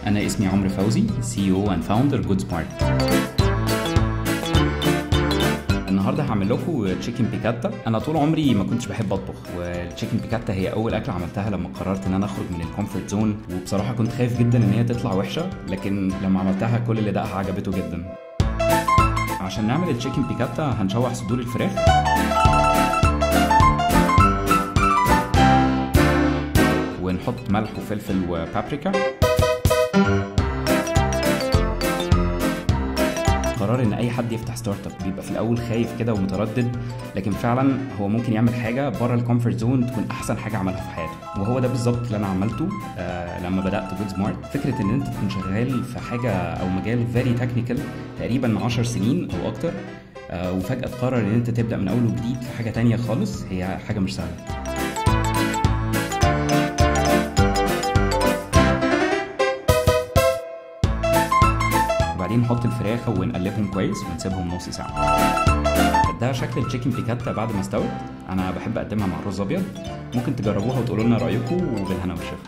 انا اسمي عمرو فوزي سي او اند فاوندر جود سمارت النهارده هعمل لكم تشيكن بيكاتا انا طول عمري ما كنتش بحب اطبخ والتشيكن بيكاتا هي اول اكله عملتها لما قررت ان انا اخرج من الكومفورت زون وبصراحه كنت خايف جدا ان هي تطلع وحشه لكن لما عملتها كل اللي دقها عجبته جدا عشان نعمل التشيكن بيكاتا هنشوح صدور الفراخ ونحط ملح وفلفل وبابريكا قرار ان اي حد يفتح ستارت اب بيبقى في الاول خايف كده ومتردد لكن فعلا هو ممكن يعمل حاجه بره الكومفورت زون تكون احسن حاجه عملها في حياته وهو ده بالظبط اللي انا عملته آه لما بدات جود سمارت فكره ان انت تكون شغال في حاجه او مجال فيري تكنيكال تقريبا 10 سنين او اكتر آه وفجاه تقرر ان انت تبدا من اول وجديد في حاجه تانية خالص هي حاجه مش سهله وبعدين نحط الفراخ ونقلبهم كويس ونسيبهم نص ساعه ده شكل التشيكن بيكاتا بعد ما استوت انا بحب اقدمها مع رز ابيض ممكن تجربوها وتقولوا لنا رايكم وبالهنا والشفا